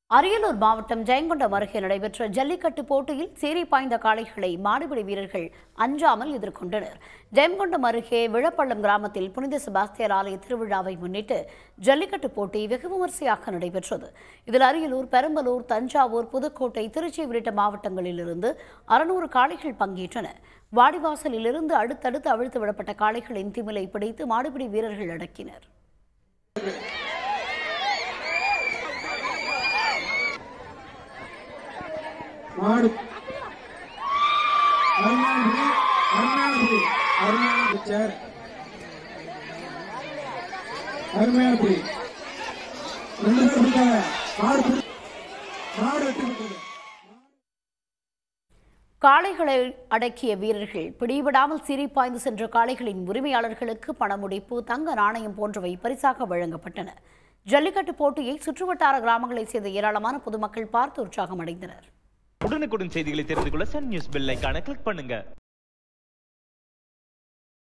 அரியலூர் மாவட்டம் ஜெயங்கொண்டம் அருகே நடைபெற்ற ஜல்லிக்கட்டு போட்டியில் சீறி பாய்ந்த காளைகளை மாடுபிடி வீரர்கள் அஞ்சாமல் எதிர்கொண்டனர் ஜெயங்கொண்டம் அருகே விழப்பள்ளம் கிராமத்தில் புனித செபாஸ்தியர் ஆலய திருவிழாவை முன்னிட்டு ஜல்லிக்கட்டு போட்டி வெகு விமரிசையாக நடைபெற்றது இதில் அரியலூர் பெரம்பலூர் தஞ்சாவூர் புதுக்கோட்டை திருச்சி உள்ளிட்ட மாவட்டங்களிலிருந்து அறுநூறு காளைகள் பங்கேற்றன வாடிவாசலிலிருந்து அடுத்தடுத்து அவிழ்த்து விடப்பட்ட காளைகளின் திமிலை பிடித்து மாடுபிடி வீரர்கள் அடக்கினர் மாடு அருணாபுரி அருணாபுரி அருணாபுரி சார் அருமையாபுரி ரெண்டு பேர் இருக்காங்க மாடு பிடி- மாடு வெட்டி விட்டது காளைகளை அடக்கிய வீரர்கள் பிடிவிடாமல் சீறிப்பாய்ந்து சென்ற காளைகளின் உரிமையாளர்களுக்கு பணமுடிப்பு தங்க நாணயம் போன்றவை பரிசாக வழங்கப்பட்டன ஜல்லிக்கட்டு போட்டியை சுற்றுவட்டார கிராமங்களைச் சேர்ந்த ஏராளமான பொதுமக்கள் பார்த்து உற்சாகம் அடைந்தனர் உடனுக்குடன் செய்திகளை தெரிந்து கொள்ள சன் நியூஸ் பெல் ஐகானை கிளிக் பண்ணுங்க